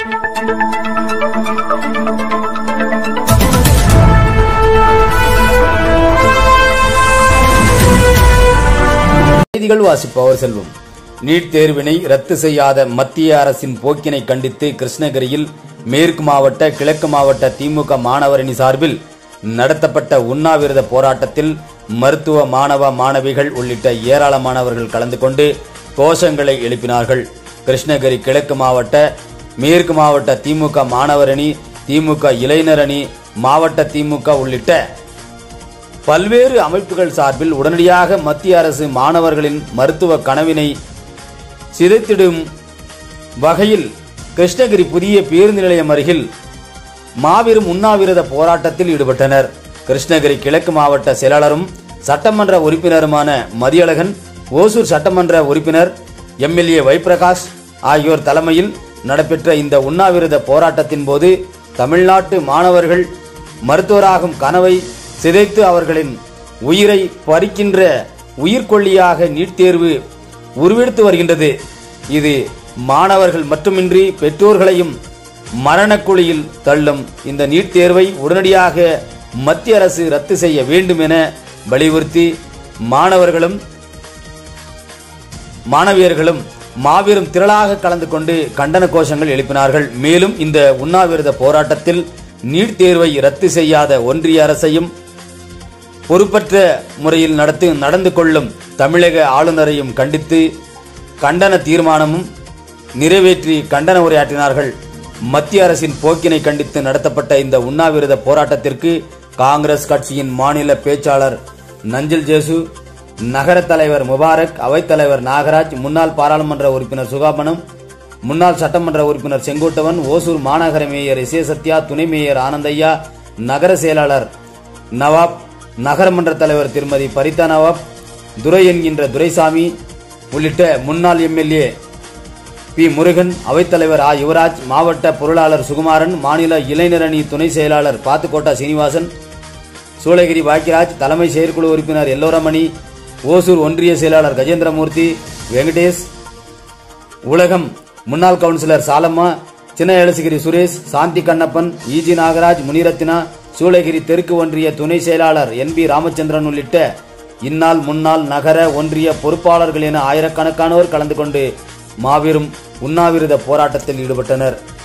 செய்திகள் வாசிப்பவர் செல்வம் நீட் தேர்வினை ரத்து செய்யாத மத்திய அரசின் போக்கினை கண்டித்து கிருஷ்ணகிரியில் மேற்கு மாவட்ட கிழக்கு மாவட்ட திமுக மாணவரணி சார்பில் நடத்தப்பட்ட உண்ணாவிரத போராட்டத்தில் மருத்துவ மாணவ மாணவிகள் உள்ளிட்ட ஏராளமானவர்கள் கலந்து கொண்டு கோஷங்களை எழுப்பினார்கள் கிருஷ்ணகிரி கிழக்கு மாவட்ட மேற்கு மாவட்ட திமுக மாணவரணி திமுக இளைஞரணி மாவட்ட திமுக உள்ளிட்ட பல்வேறு அமைப்புகள் சார்பில் உடனடியாக மத்திய அரசு மாணவர்களின் மருத்துவ கனவினை சிதைத்திடும் வகையில் கிருஷ்ணகிரி புதிய பேருந்து நிலையம் அருகில் மாபெரும் உண்ணாவிரத போராட்டத்தில் ஈடுபட்டனர் கிருஷ்ணகிரி கிழக்கு மாவட்ட செயலாளரும் சட்டமன்ற உறுப்பினருமான மதியழகன் ஓசூர் சட்டமன்ற உறுப்பினர் எம்எல்ஏ வைப்பிரகாஷ் ஆகியோர் தலைமையில் நடைபெற்ற இந்த உண்ணாவிரத போராட்டத்தின் போது தமிழ்நாட்டு மாணவர்கள் மருத்துவராகும் கனவை சிதைத்து அவர்களின் உயிரை பறிக்கின்ற உயிர்கொல்லியாக நீட் தேர்வு உருவெடுத்து வருகின்றது இது மாணவர்கள் மட்டுமின்றி பெற்றோர்களையும் மரணக்குழியில் தள்ளும் இந்த நீட் தேர்வை உடனடியாக மத்திய அரசு ரத்து செய்ய வேண்டும் என வலியுறுத்தி மாணவர்களும் மாணவியர்களும் மாபெரும் திரளாக கலந்து கொண்டு கண்டன கோஷங்கள் எழுப்பினார்கள் மேலும் இந்த உண்ணாவிரத போராட்டத்தில் நீட் தேர்வை ரத்து செய்யாத ஒன்றிய அரசையும் பொறுப்பற்ற முறையில் நடத்து நடந்து கொள்ளும் தமிழக ஆளுநரையும் கண்டித்து கண்டன தீர்மானமும் நிறைவேற்றி கண்டன உரையாற்றினார்கள் மத்திய அரசின் போக்கினை கண்டித்து நடத்தப்பட்ட இந்த உண்ணாவிரத போராட்டத்திற்கு காங்கிரஸ் கட்சியின் மாநில பேச்சாளர் நஞ்சில் ஜேசு நகர தலைவர் முபாரக் அவைத்தலைவர் நாகராஜ் முன்னாள் பாராளுமன்ற உறுப்பினர் சுகாபனம் முன்னாள் சட்டமன்ற உறுப்பினர் செங்கோட்டவன் ஓசூர் மாநகர மேயர் எஸ் ஏ சத்யா துணை மேயர் ஆனந்தையா நகர செயலாளர் நவாப் நகரமன்ற தலைவர் திருமதி பரிதா நவாப் துரை என்கின்ற துரைசாமி உள்ளிட்ட முன்னாள் எம்எல்ஏ பி முருகன் அவைத்தலைவர் ஆ யுவராஜ் மாவட்ட பொருளாளர் சுகுமாரன் மாநில இளைஞரணி துணை செயலாளர் பாத்துக்கோட்டா சீனிவாசன் சூளகிரி பாக்கியராஜ் தலைமை செயற்குழு உறுப்பினர் எல்லோரமணி ஓசூர் ஒன்றிய செயலாளர் கஜேந்திரமூர்த்தி வெங்கடேஷ் உலகம் முன்னாள் கவுன்சிலர் சாலம்மா சின்ன எலசிகிரி சுரேஷ் சாந்தி கண்ணப்பன் ஈஜி நாகராஜ் முனிரத்னா சூளகிரி தெற்கு ஒன்றிய துணை செயலாளர் என் பி ராமச்சந்திரன் உள்ளிட்ட இந்நாள் முன்னாள் நகர ஒன்றிய பொறுப்பாளர்கள் என ஆயிரக்கணக்கானோர் கலந்து கொண்டு மாபெரும் உண்ணாவிரத போராட்டத்தில் ஈடுபட்டனர்